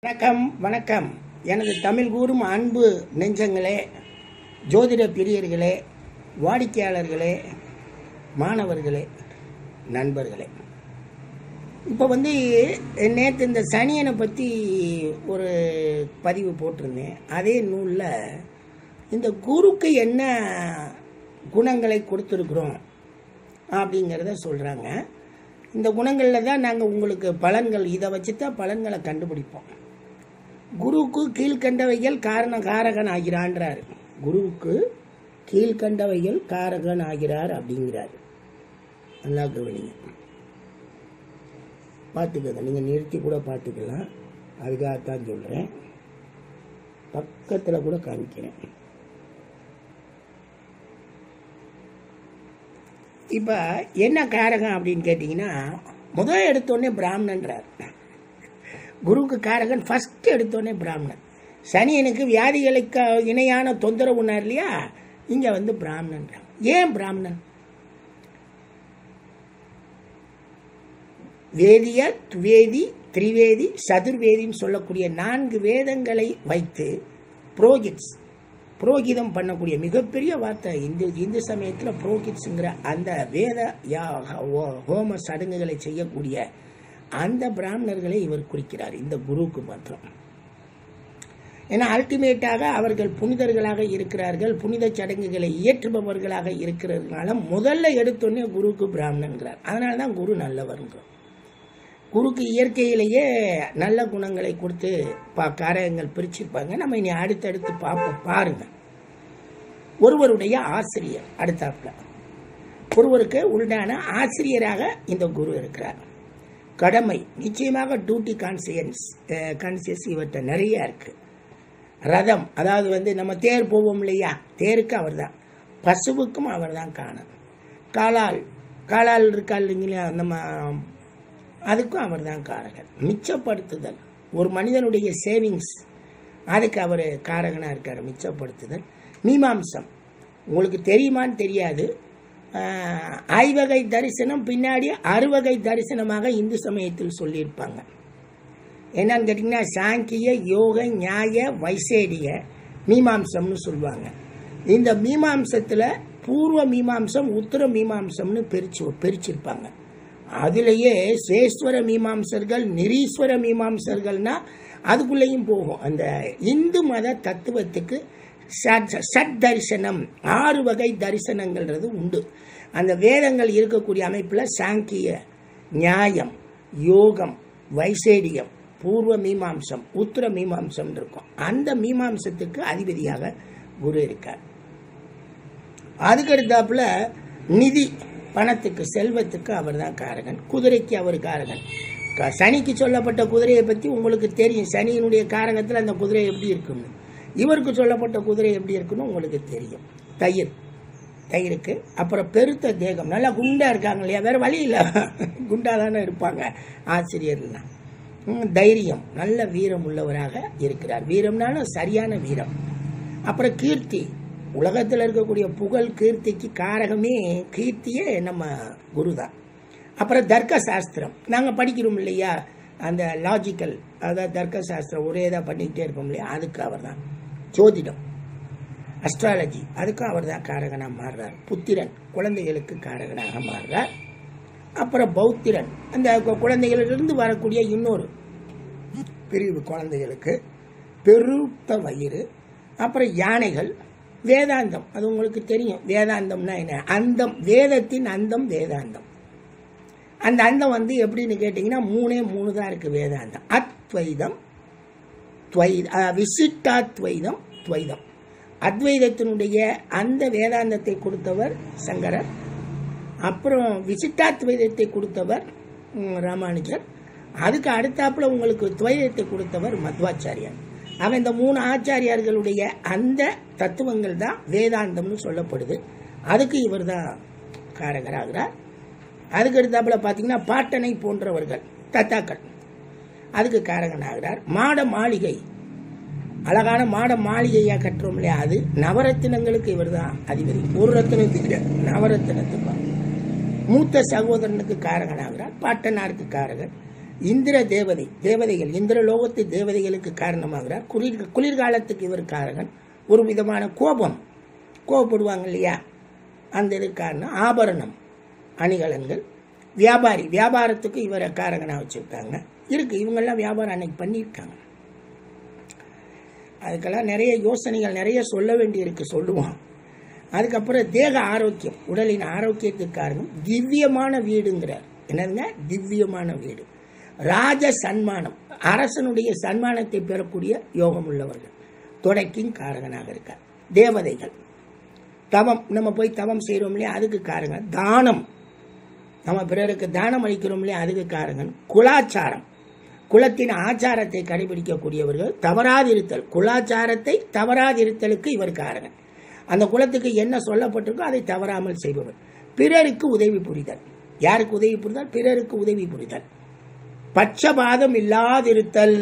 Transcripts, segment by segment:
வணக்கம் வணக்கம் எனது தமிழ் கூறும் அன்பு நெஞ்சங்களே ஜோதிட பிரியர்களே வாடிக்கையாளர்களே மாணவர்களே நண்பர்களே இப்போ வந்து நேற்று இந்த சனியனை பற்றி ஒரு பதிவு போட்டிருந்தேன் அதே நூலில் இந்த குருக்கு என்ன குணங்களை கொடுத்துருக்குறோம் அப்படிங்கிறத சொல்கிறாங்க இந்த குணங்களில் தான் நாங்கள் உங்களுக்கு பலன்கள் இதை வச்சு தான் பலன்களை கண்டுபிடிப்போம் குருவுக்கு கீழ்கண்டவைகள் காரண காரகன் ஆகிறான்றார் குருவுக்கு கீழ்கண்டவைகள் காரகன் ஆகிறார் அப்படிங்கிறார் நல்லா கவனிங்க பார்த்துக்கங்க நீங்கள் நிறுத்தி கூட பார்த்துக்கலாம் அதுக்காகத்தான் சொல்கிறேன் பக்கத்தில் கூட காமிக்கிறேன் இப்போ என்ன காரகம் அப்படின்னு கேட்டிங்கன்னா முதல் எடுத்தோடனே பிராமணன்றார் குருவுக்கு காரகன் ஃபர்ஸ்ட் எடுத்தோடனே பிராமணன் சனியனுக்கு வியாதிகளுக்கு இணையான தொந்தரவுனார் இல்லையா இங்கே வந்து பிராமணன் ஏன் பிராமணன் வேதிய துவேதி திரிவேதி சதுர்வேதின்னு சொல்லக்கூடிய நான்கு வேதங்களை வைத்து புரோகிட்ஸ் புரோகிதம் பண்ணக்கூடிய மிகப்பெரிய வார்த்தை இந்து இந்து சமயத்தில் புரோகிட்ஸுங்கிற அந்த வேத யா ஹோ- ஹோம சடங்குகளை செய்யக்கூடிய அந்த பிராமணர்களை இவர் குறிக்கிறார் இந்த குருவுக்கு மாத்திரம் ஏன்னா அல்டிமேட்டாக அவர்கள் புனிதர்களாக இருக்கிறார்கள் புனித சடங்குகளை இயற்றுபவர்களாக இருக்கிறதுனால முதல்ல எடுத்தோடனே குருவுக்கு பிராமணன்கிறார் அதனால தான் குரு நல்லவருங்கிறோம் குருக்கு இயற்கையிலேயே நல்ல குணங்களை கொடுத்து பா காரியங்கள் பிரிச்சிருப்பாங்க நம்ம இனி அடுத்தடுத்து பார்ப்போம் பாருங்க ஒருவருடைய ஆசிரியர் அடுத்தாப்புல ஒருவருக்கு உண்டான ஆசிரியராக இந்த குரு இருக்கிறார் கடமை நிச்சயமாக டியூட்டி கான்சியன்ஸ் கான்சியஸ் இவர்கிட்ட நிறைய இருக்கு ரதம் அதாவது வந்து நம்ம தேர் போவோம் இல்லையா தேருக்கு அவர் தான் பசுவுக்கும் அவர் தான் காணும் காலால் காலால் இருக்கா இல்லைங்களா நம்ம அதுக்கும் அவர் தான் காரகன் மிச்சப்படுத்துதல் ஒரு மனிதனுடைய சேவிங்ஸ் அதுக்கு அவர் காரகனாக இருக்கார் மிச்சப்படுத்துதல் மீமாம்சம் உங்களுக்கு தெரியுமான்னு தெரியாது ஆஹ், ஐவகை தரிசனம் பின்னாடி அறுவகை தரிசனமாக இந்து சமயத்தில் சொல்லியிருப்பாங்க என்னன்னு கேட்டிங்கன்னா சாங்கிய யோக நியாய வைசேடிய மீமாம்சம்னு சொல்லுவாங்க இந்த மீமாம்சத்தில் பூர்வ மீமாம்சம் உத்தர மீமாம்சம்னு பிரிச்சு பிரிச்சிருப்பாங்க அதுலேயே சேஸ்வர மீமாம்சர்கள் நிரீஸ்வர மீமாம்சர்கள்னா அதுக்குள்ளேயும் போகும் அந்த இந்து மத தத்துவத்துக்கு சட் சட் தரிசனம் ஆறு வகை தரிசனங்கள்ன்றது உண்டு அந்த வேதங்கள் இருக்கக்கூடிய அமைப்பில் சாங்கிய நியாயம் யோகம் வைசேடியம் பூர்வ மீமாம்சம் உத்தர மீமாம்சம் இருக்கும் அந்த மீமாம்சத்துக்கு அதிபதியாக குரு இருக்கார் அதுக்கடுத்தாப்புல நிதி பணத்துக்கு செல்வத்துக்கு அவர் தான் காரகன் குதிரைக்கு அவர் காரகன் க- சனிக்கு சொல்லப்பட்ட குதிரையை பற்றி உங்களுக்கு தெரியும் சனியினுடைய காரகத்தில் அந்த குதிரை எப்படி இருக்குன்னு இவருக்கு சொல்லப்பட்ட குதிரை எப்படி இருக்குன்னு உங்களுக்கு தெரியும் தயிர் தயிருக்கு அப்புறம் பெருத்த தேகம் நல்லா குண்டா இருக்காங்க இல்லையா வேற வழி இல்லை குண்டா தானே இருப்பாங்க ஆசிரியர்லாம் ம், தைரியம் நல்ல வீரம் உள்ளவராக இருக்கிறார் வீரம்னாலும் சரியான வீரம் அப்புறம் கீர்த்தி உலகத்தில் இருக்கக்கூடிய புகழ் கீர்த்திக்கு காரகமே கீர்த்தியே நம்ம குரு தான் அப்புறம் தர்க்க சாஸ்திரம் நாங்கள் படிக்கிறோம் இல்லையா அந்த லாஜிக்கல் அதாவது தர்க்க சாஸ்திரம் ஒரே இதாக பண்ணிக்கிட்டே இருப்போம் இல்லையா அதுக்கு அவர் தான் ஜோதிடம் அஸ்ட்ராலஜி அதுக்கும் அவர் தான் காரகனாக மாறுறார் புத்திரன் குழந்தைகளுக்கு காரகனாக மாறுறார் அப்புறம் பௌத்திரன் அந்த கு- குழந்தைகளிலிருந்து வரக்கூடிய இன்னொரு பிரிவு குழந்தைகளுக்கு பெருத்த வயிறு அப்புறம் யானைகள் வேதாந்தம் அது உங்களுக்கு தெரியும் வேதாந்தம்னா என்ன அந்தம் வேதத்தின் அந்தம் வேதாந்தம் அந்த அந்தம் வந்து எப்படின்னு கேட்டிங்கன்னா மூணே மூணு தான் இருக்கு வேதாந்தம் அத்வைதம் துவை அஹ், விசிட்டாத்வைதம் துவைதம் அத்வைதத்தினுடைய அந்த வேதாந்தத்தை கொடுத்தவர் சங்கரர் அப்புறம் விசிட்டாத்வைதத்தை கொடுத்தவர் ம், ராமானுஜர் அதுக்கு அடுத்தாப்புல உங்களுக்கு துவைதத்தை கொடுத்தவர் மத்வாச்சாரியார் ஆக இந்த மூணு ஆச்சாரியார்களுடைய அந்த தத்துவங்கள் தான் வேதாந்தம்னு சொல்லப்படுது அதுக்கு இவர் தான் காரகராகிறார் அதுக்கு அடுத்தாப்புல பார்த்தீங்கன்னா பாட்டனை போன்றவர்கள் தத்தாக்கள் அதுக்கு காரகனாகிறார் மாட மாளிகை அழகான மாட மாளிகையா கட்டுறோம் இல்லையா அது நவரத்தினங்களுக்கு இவர் தான் அதிபதி ஒரு ரத்தினத்துக்கு இல்ல, நவரத்தினத்துக்கு மூத்த சகோதரனுக்கு காரகனாகிறார் பாட்டனாருக்கு காரகன் இந்திர தேவதை தேவதைகள் இந்திர லோகத்து தேவதைகளுக்கு காரணமாகிறார் குளிர் குளிர்காலத்துக்கு இவர் காரகன் ஒரு விதமான கோபம் கோபப்படுவாங்க இல்லையா அந்த இது காரணம் ஆபரணம் அணிகலன்கள் வியாபாரி வியாபாரத்துக்கு இவரை காரகனாக வச்சுருக்காங்க இருக்கு இவங்கெல்லாம் வியாபாரம் அன்னைக்கு பண்ணியிருக்காங்க அதுக்கெல்லாம் நிறைய யோசனைகள் நிறைய சொல்ல வேண்டியிருக்கு சொல்லுவோம் அதுக்கப்புறம் தேக ஆரோக்கியம் உடலின் ஆரோக்கியத்துக்கு காரணம் திவ்யமான வீடுங்கிறார் என்னதுங்க திவ்யமான வீடு ராஜ சன்மானம் அரசனுடைய சன்மானத்தை பெறக்கூடிய யோகம் உள்ளவர்கள் தொடக்கின் காரகனாக இருக்கார் தேவதைகள் தவம் நம்ம போய் தவம் செய்கிறோம் இல்லையா அதுக்கு காரகன் தானம் நம்ம பிறருக்கு தானம் அளிக்கிறோம் இல்லையா அதுக்கு காரகன் குலாச்சாரம் குலத்தின் ஆச்சாரத்தை கடைபிடிக்கக்கூடியவர்கள் தவறாதிருத்தல் குலாச்சாரத்தை தவறாதிருத்தலுக்கு இவர் காரகன் அந்த குலத்துக்கு என்ன சொல்லப்பட்டிருக்கோ அதை தவறாமல் செய்பவர் பிறருக்கு உதவி புரிதல் யாருக்கு உதவி புரிதல் பிறருக்கு உதவி புரிதல் பட்சபாதம் இல்லாதிருத்தல்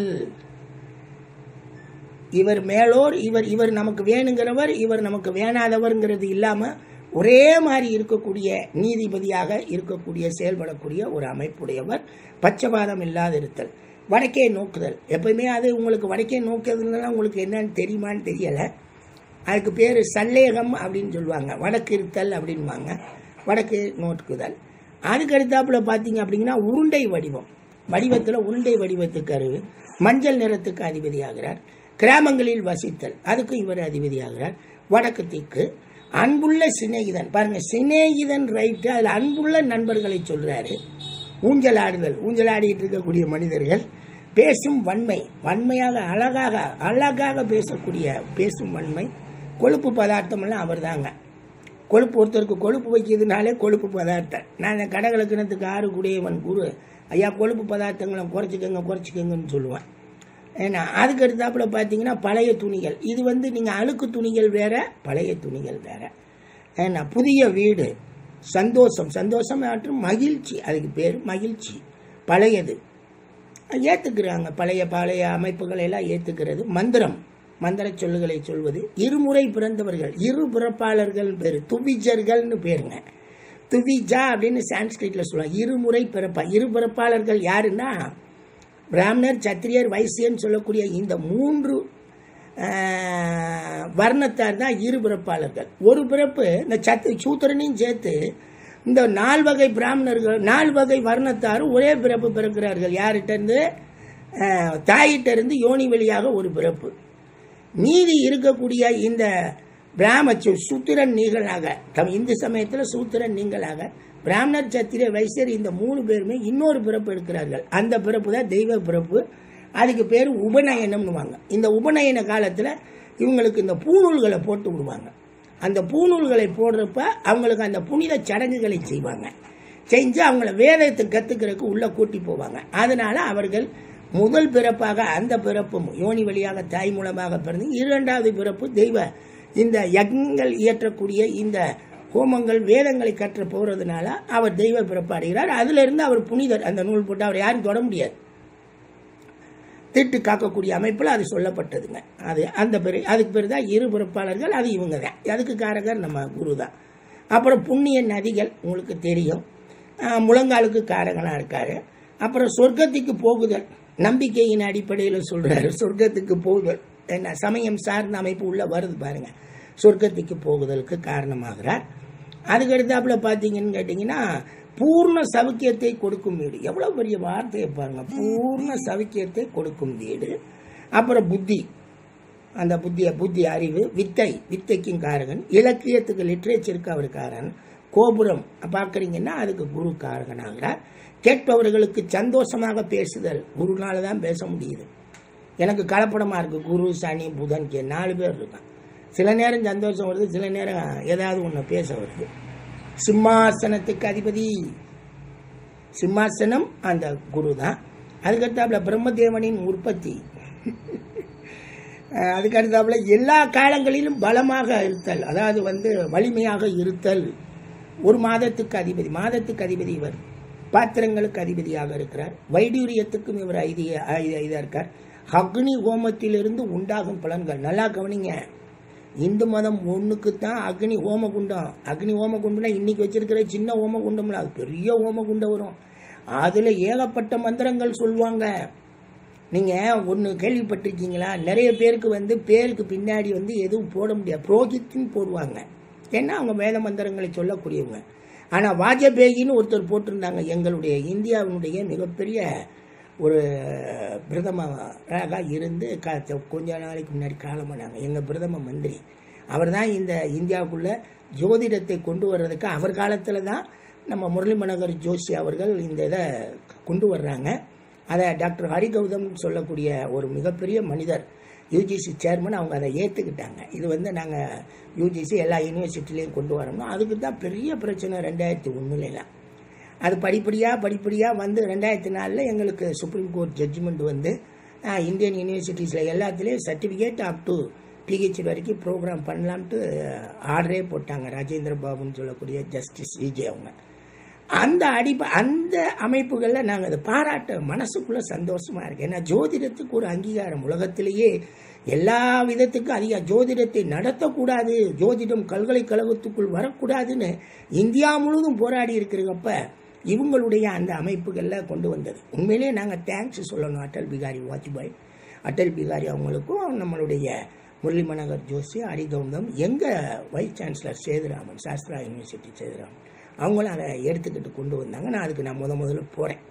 இவர் மேலோர் இவர் இவர் நமக்கு வேணுங்கிறவர் இவர் நமக்கு வேணாதவர்ங்கிறது இல்லாம ஒரே மாதிரி இருக்கக்கூடிய நீதிபதியாக இருக்கக்கூடிய செயல்படக்கூடிய ஒரு அமைப்புடையவர் பட்சபாதம் இல்லாதிருத்தல் வடக்கே நோக்குதல் எப்பயுமே அது உங்களுக்கு வடக்கே நோக்குறதுனால உங்களுக்கு என்னன்னு தெரியுமான்னு தெரியல அதுக்கு பேர் சல்லேகம் அப்படின்னு சொல்லுவாங்க வடக்கு இருத்தல் அப்படின்வாங்க வடக்கு நோக்குதல் அதுக்கு அடுத்தாப்புல பார்த்தீங்க அப்படிங்கன்னா உருண்டை வடிவம் வடிவத்தில் உருண்டை வடிவத்துக்கு அருகு மஞ்சள் நிறத்துக்கு அதிபதியாகிறார் கிராமங்களில் வசித்தல் அதுக்கு இவர் அதிபதியாகிறார் வடக்கு தீக்கு அன்புள்ள சிநேகிதன் பாருங்க சிநேகிதன் ரைட்டு அதில் அன்புள்ள நண்பர்களை சொல்றாரு ஊஞ்சல் ஆடுதல் ஊஞ்சல் ஆடிட்டு இருக்கக்கூடிய மனிதர்கள் பேசும் வன்மை வன்மையாக அழகாக அழகாக பேசக்கூடிய பேசும் வன்மை கொழுப்பு பதார்த்தம் எல்லாம் அவர் தாங்க கொழுப்பு ஒருத்தருக்கு கொழுப்பு வைக்கிறதுனாலே கொழுப்பு பதார்த்தம் நான் இந்த கடகலக்கணத்துக்கு ஆறு கூடியவன் குரு ஐயா கொழுப்பு பதார்த்தங்களை குறைச்சிக்கங்க குறைச்சிக்கங்கன்னு சொல்லுவேன் ஏன்னா அதுக்கு அடுத்தாப்புல பார்த்தீங்கன்னா பழைய துணிகள் இது வந்து நீங்கள் அழுக்கு துணிகள் வேற பழைய துணிகள் வேற ஏன்னா புதிய வீடு சந்தோஷம் சந்தோஷம் மற்றும் மகிழ்ச்சி அதுக்கு பேர் மகிழ்ச்சி பழையது ஏற்றுக்கிறாங்க பழைய பழைய அமைப்புகளை எல்லாம் ஏற்றுக்கிறது மந்திரம் மந்திர சொல்லுகளை சொல்வது இருமுறை பிறந்தவர்கள் இரு பிறப்பாளர்கள் பேர் துவிஜர்கள்னு பேருங்க துவிஜா அப்படின்னு சான்ஸ்கிரிட்ல சொல்லுவாங்க இருமுறை பிறப்பா இரு பிறப்பாளர்கள் யாருன்னா பிராமணர் சத்திரியர் வைசியன் சொல்லக்கூடிய இந்த மூன்று ஆஹ், வர்ணத்தார் தான் இரு பிறப்பாளர்கள் ஒரு பிறப்பு இந்த சத்து சூத்திரனையும் சேர்த்து இந்த நால் வகை பிராமணர்கள் நால் வகை வர்ணத்தாரும் ஒரே பிறப்பு பிறக்கிறார்கள் யார்கிட்ட இருந்து ஆஹ், தாயிட்ட இருந்து யோனி வழியாக ஒரு பிறப்பு மீதி இருக்கக்கூடிய இந்த பிராம சு- சூத்திரன் நீங்களாக தம் இந்து சமயத்தில் சூத்திரன் நீங்களாக பிராமணர் சத்திரிய வைசியர் இந்த மூணு பேருமே இன்னொரு பிறப்பு எடுக்கிறார்கள் அந்த பிறப்பு தான் தெய்வ பிறப்பு அதுக்கு பேர் உபநயனம்னுவாங்க இந்த உபநயன காலத்தில் இவங்களுக்கு இந்த பூநூல்களை போட்டு விடுவாங்க அந்த பூநூல்களை போடுறப்ப அவங்களுக்கு அந்த புனித சடங்குகளை செய்வாங்க செஞ்சு அவங்கள வேதத்தை கத்துக்கிறதுக்கு உள்ள கூட்டி போவாங்க அதனால அவர்கள் முதல் பிறப்பாக அந்த பிறப்பும் யோனி வழியாக தாய் மூலமாக பிறந்து இரண்டாவது பிறப்பு தெய்வ இந்த யக்ஞங்கள் இயற்றக்கூடிய இந்த ஹோமங்கள் வேதங்களை கற்ற போறதுனால அவர் தெய்வ பிறப்பு அடைகிறார் அதுல இருந்து அவர் புனிதர் அந்த நூல் போட்டு அவர் யாரும் தொட முடியாது திட்டு காக்கக்கூடிய அமைப்பில் அது சொல்லப்பட்டதுங்க அது அந்த பேர் அதுக்கு பேர் தான் இரு பிறப்பாளர்கள் அது இவங்க தான் அதுக்கு காரகர் நம்ம குரு தான் அப்புறம் புண்ணிய நதிகள் உங்களுக்கு தெரியும் ஆஹ் முழங்காலுக்கு காரகனாக இருக்காரு அப்புறம் சொர்க்கத்துக்கு போகுதல் நம்பிக்கையின் அடிப்படையில் சொல்றாரு சொர்க்கத்துக்கு போகுதல் என்ன சமயம் சார்ந்த அமைப்பு உள்ள வருது பாருங்க சொர்க்கத்துக்கு போகுதலுக்கு காரணமாகிறார் அதுக்கு அடுத்தாப்புல பார்த்தீங்கன்னு கேட்டிங்கன்னா பூர்ண சவுக்கியத்தை கொடுக்கும் வீடு எவ்வளோ பெரிய வார்த்தையை பாருங்க பூர்ண சவுக்கியத்தை கொடுக்கும் வீடு அப்புறம் புத்தி அந்த புத்திய புத்தி அறிவு வித்தை வித்தைக்கும் காரகன் இலக்கியத்துக்கு லிட்ரேச்சருக்கு அவர் காரன் கோபுரம் பார்க்குறீங்கன்னா அதுக்கு குரு காரகன் ஆகிறார் கேட்பவர்களுக்கு சந்தோஷமாக பேசுதல் குருனால தான் பேச முடியுது எனக்கு கலப்படமாக இருக்குது குரு சனி புதன் கே நாலு பேர் இருக்கான் சில நேரம் சந்தோஷம் வருது சில நேரம் ஏதாவது ஒன்று பேச வருது சிம்மாசனத்துக்கு அதிபதி சிம்மாசனம் அந்த குரு தான் அதுக்கடுத்தாப்புல பிரம்மதேவனின் உற்பத்தி அஹ் அதுக்கு அடுத்தாப்புல எல்லா காலங்களிலும் பலமாக இருத்தல் அதாவது வந்து வலிமையாக இருத்தல் ஒரு மாதத்துக்கு அதிபதி மாதத்துக்கு அதிபதி இவர் பாத்திரங்களுக்கு அதிபதியாக இருக்கிறார் வைடூரியத்துக்கும் இவர் ஐதிய இதாக இருக்கார் அக்னி ஹோமத்திலிருந்து உண்டாகும் பலன்கள் நல்லா கவனிங்க இந்து மதம் ஒண்ணுக்கு தான் அக்னி ஹோமகுண்டம் அக்னி ஹோமகுண்டம்னா இன்னைக்கு வச்சிருக்கிற சின்ன ஹோமகுண்டம்ல அது பெரிய ஹோமகுண்டம் வரும் அதில் ஏகப்பட்ட மந்திரங்கள் சொல்லுவாங்க நீங்கள் ஒன்று கேள்விப்பட்டிருக்கீங்களா நிறைய பேருக்கு வந்து பேருக்கு பின்னாடி வந்து எதுவும் போட முடியாது புரோகித்துன்னு போடுவாங்க ஏன்னா அவங்க வேத மந்திரங்களை சொல்லக்கூடியவங்க ஆனால் வாஜபேயின்னு ஒருத்தர் போட்டிருந்தாங்க எங்களுடைய இந்தியாவினுடைய மிகப்பெரிய ஒரு பிரதமராக இருந்து க கொஞ்ச நாளைக்கு முன்னாடி காலமானாங்க எங்கள் பிரதம மந்திரி அவர் தான் இந்த இந்தியாவுக்குள்ள ஜோதிடத்தை கொண்டு வர்றதுக்கு அவர் காலத்தில் தான் நம்ம முரளி மனோகர் ஜோஷி அவர்கள் இந்த இதை கொண்டு வர்றாங்க அதை டாக்டர் ஹரிகௌதம் சொல்லக்கூடிய ஒரு மிகப்பெரிய மனிதர் யூஜிசி சேர்மன் அவங்க அதை ஏற்றுக்கிட்டாங்க இது வந்து நாங்கள் யூஜிசி எல்லா யூனிவர்சிட்டிலையும் கொண்டு வரணும் அதுக்கு தான் பெரிய பிரச்சனை ரெண்டாயிரத்தி ஒன்றுலாம் அது படிப்படியாக படிப்படியாக வந்து ரெண்டாயிரத்தி நாலில் எங்களுக்கு சுப்ரீம் கோர்ட் ஜட்ஜ்மெண்ட் வந்து ஆஹ், இந்தியன் யூனிவர்சிட்டிஸில் எல்லாத்துலேயும் சர்டிஃபிகேட் அப் டு பிஹெச்டி வரைக்கும் ப்ரோக்ராம் பண்ணலான்ட்டு ஆர்டரே போட்டாங்க ராஜேந்திர பாபுன்னு சொல்லக்கூடிய ஜஸ்டிஸ் விஜய் அவங்க அந்த அடிப்ப அந்த அமைப்புகளில் நாங்கள் அதை பாராட்ட மனசுக்குள்ள சந்தோஷமா இருக்கு ஏன்னா ஜோதிடத்துக்கு ஒரு அங்கீகாரம் உலகத்திலேயே எல்லா விதத்துக்கும் அதிக ஜோதிடத்தை நடத்தக்கூடாது ஜோதிடம் பல்கலைக்கழகத்துக்குள் வரக்கூடாதுன்னு இந்தியா முழுவதும் போராடி இருக்கிறப்ப இவங்களுடைய அந்த அமைப்புகளில் கொண்டு வந்தது உண்மையிலேயே நாங்கள் தேங்க்ஸ் சொல்லணும் அடல் பிகாரி வாஜ்பாய் அடல் பிகாரி அவங்களுக்கும் நம்மளுடைய முரளி மனோகர் ஜோஷி ஹரிகௌதம் எங்கள் vice chancellor Sethuraman Sastra university Sethuraman அவங்களும் அதை எடுத்துக்கிட்டு கொண்டு வந்தாங்க நான் அதுக்கு நான் முத முதல்ல போகிறேன்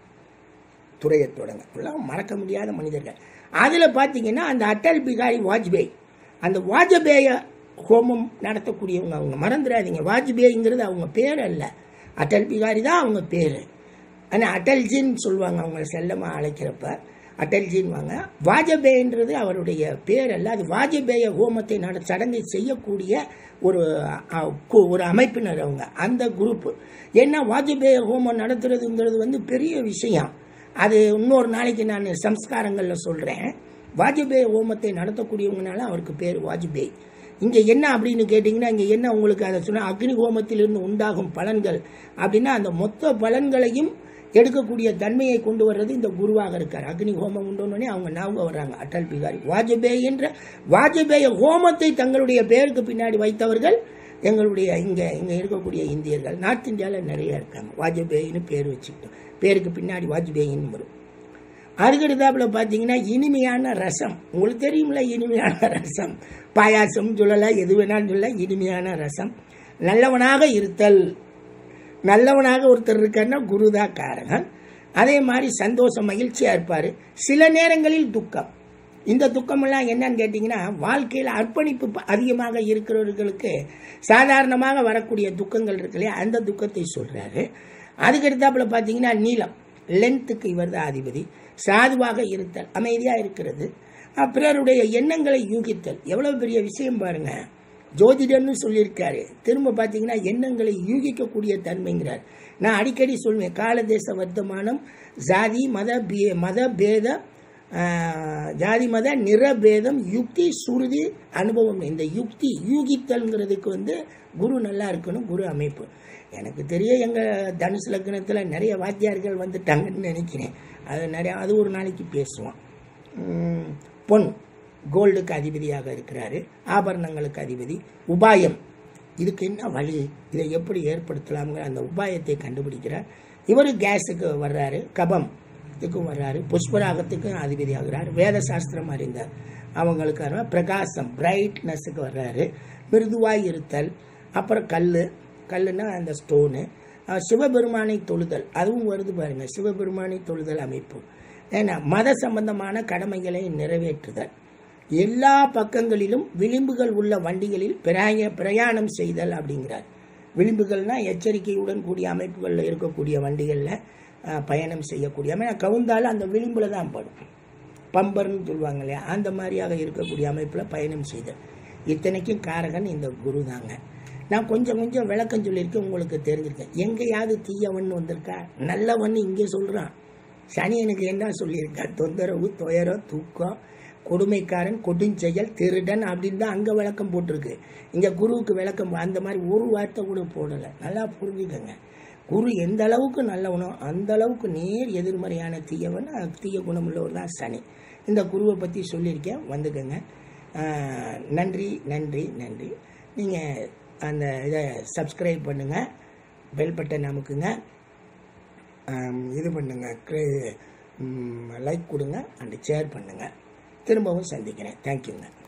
துறையை தொடங்க எல்லாம் மறக்க முடியாத மனிதர்கள் அதில் பார்த்தீங்கன்னா அந்த அடல் பிகாரி வாஜ்பேயி அந்த வாஜபேய ஹோமம் நடத்தக்கூடியவங்க அவங்க மறந்துடாதீங்க வாஜ்பேயிங்கிறது அவங்க பேர் அல்ல அடல் பிகாரி தான் அவங்க பேர் ஆனால் அடல்ஜின்னு சொல்லுவாங்க அவங்கள செல்லமாக அழைக்கிறப்ப அடல்ஜின்வாங்க வாஜபேயின்றது அவருடைய பேர் அல்ல அது வாஜபேய ஹோமத்தை நட சடங்கை செய்யக்கூடிய ஒரு அ, கு- ஒரு அமைப்பினர் அவங்க அந்த குரூப் ஏன்னா வாஜபேய ஹோமம் நடத்துறதுங்கிறது வந்து பெரிய விஷயம் அது இன்னொரு நாளைக்கு நான் சம்ஸ்காரங்களில் சொல்கிறேன் வாஜபேய ஹோமத்தை நடத்தக்கூடியவங்கனால அவருக்கு பேர் வாஜ்பேயி இங்கே என்ன அப்படின்னு கேட்டிங்கன்னா இங்கே என்ன உங்களுக்கு அதை சொன்னால் அக்னி ஹோமத்திலிருந்து உண்டாகும் பலன்கள் அப்படின்னா அந்த மொத்த பலன்களையும் எடுக்கக்கூடிய தன்மையை கொண்டு வர்றது இந்த குருவாக இருக்கார் அக்னி ஹோமம் உண்டோன்னே அவங்க ஞாபகம் வர்றாங்க அடல் பிகாரி வாஜபேயி என்ற வாஜபேய ஹோமத்தை தங்களுடைய பெயருக்கு பின்னாடி வைத்தவர்கள் எங்களுடைய இங்கே இங்கே இருக்கக்கூடிய இந்தியர்கள் நார்த் இந்தியாவில் நிறைய இருக்காங்க வாஜபேயின்னு பேர் வச்சுக்கிட்டோம் பேருக்கு பின்னாடி வாஜ்பேயின்னு வரும் அதுக்கடுத்தாப்புல பார்த்தீங்கன்னா இனிமையான ரசம் உங்களுக்கு தெரியுமில்ல இனிமையான ரசம் பாயாசம் சொல்லலாம் எது வேணாலும் சொல்ல இனிமையான ரசம் நல்லவனாக இருத்தல் நல்லவனாக ஒருத்தர் இருக்காருன்னா குருதான் காரகன் அதே மாதிரி சந்தோஷம் மகிழ்ச்சியாக இருப்பார் சில நேரங்களில் துக்கம் இந்த துக்கமெல்லாம் என்னன்னு கேட்டிங்கன்னா வாழ்க்கையில் அர்ப்பணிப்பு ப- அதிகமாக இருக்கிறவர்களுக்கு சாதாரணமாக வரக்கூடிய துக்கங்கள் இருக்கு இல்லையா அந்த துக்கத்தை சொல்கிறாரு அதுக்கடுத்தாப்புல பார்த்தீங்கன்னா நீளம் லென்த்துக்கு இவர் தான் அதிபதி சாதுவாக இருத்தல் அமைதியாக இருக்கிறது அஹ் பிறருடைய எண்ணங்களை யூகித்தல் எவ்வளோ பெரிய விஷயம் பாருங்க ஜோதிடர்னு சொல்லியிருக்காரு திரும்ப பார்த்தீங்கன்னா எண்ணங்களை யூகிக்கக்கூடிய தன்மைங்கிறார் நான் அடிக்கடி சொல்வேன் காலதேச வர்த்தமானம் ஜாதி மத பே- மத பேத ஆஹ், ஜாதி மத நிறபேதம் யுக்தி சுருதி அனுபவம் இந்த யுக்தி யூகித்தல்ங்கிறதுக்கு வந்து குரு நல்லா இருக்கணும் குரு அமைப்பு எனக்கு தெரிய எங்கள் தனுசு லக்னத்தில் நிறைய வாத்தியார்கள் வந்துட்டாங்கன்னு நினைக்கிறேன் அது நிறைய அது ஒரு நாளைக்கு பேசுவோம் உம், பொன் கோல்டுக்கு அதிபதியாக இருக்கிறாரு ஆபரணங்களுக்கு அதிபதி உபாயம் இதுக்கு என்ன வழி இதை எப்படி ஏற்படுத்தலாம்ங்கிற அந்த உபாயத்தை கண்டுபிடிக்கிறார் இவர் கேஸுக்கு வர்றாரு கபம் இதுக்கும் வர்றாரு புஷ்பராகத்துக்கும் அதிபதி ஆகிறார் வேத சாஸ்திரம் அறிந்தார் அவங்களுக்கு வர்றார். பிரகாசம் பிரைட்னஸுக்கு வர்றாரு மிருதுவாய் இருத்தல் அப்புறம் கல் கல்லுன்னா அந்த ஸ்டோனு சிவபெருமானை தொழுதல் அதுவும் வருது பாருங்க சிவபெருமானை தொழுதல் அமைப்பு ஏன்னா மத சம்பந்தமான கடமைகளை நிறைவேற்றுதல் எல்லா பக்கங்களிலும் விளிம்புகள் உள்ள வண்டிகளில் பிரய பிரயாணம் செய்தல் அப்படிங்கிறார் விளிம்புகள்னா எச்சரிக்கையுடன் கூடிய அமைப்புகளில் இருக்கக்கூடிய வண்டிகளில் அஹ், பயணம் செய்யக்கூடிய அமைப்பு கவுந்தாலும் அந்த விளிம்புல தான் படும் பம்பர்னு சொல்லுவாங்க இல்லையா அந்த மாதிரியாக இருக்கக்கூடிய அமைப்பில் பயணம் செய்தல் இத்தனைக்கும் காரகன் இந்த குரு தாங்க நான் கொஞ்சம் கொஞ்சம் விளக்கம் சொல்லியிருக்கேன் உங்களுக்கு தெரிஞ்சிருக்கேன் எங்கேயாவது தீயவன் வந்திருக்கா நல்லவன் இங்கே சொல்கிறான் சனியனுக்கு என்ன சொல்லியிருக்கா தொந்தரவு துயரம் தூக்கம் கொடுமைக்காரன் கொடுஞ்செயல் திருடன் அப்படின்னு தான் அங்கே விளக்கம் போட்டிருக்கு இங்கே குருவுக்கு விளக்கம் போ- அந்த மாதிரி ஒரு வார்த்தை கூட போடலை நல்லா புரிஞ்சுக்கங்க குரு எந்த அளவுக்கு நல்லவனோ அந்த அளவுக்கு நேர் எதிர்மறையான தீயவன் அஹ், தீய குணமுள்ளவர் தான் சனி இந்த குருவை பற்றி சொல்லியிருக்கேன் வந்துக்கங்க ஆஹ், நன்றி நன்றி நன்றி நீங்கள் அந்த இதை சப்ஸ்கிரைப் பண்ணுங்கள் பெல் பட்டன் அமுக்குங்க இது பண்ணுங்க லைக் கொடுங்க அண்ட் ஷேர் பண்ணுங்க திரும்பவும் சந்திக்கிறேன் தேங்க்யூங்க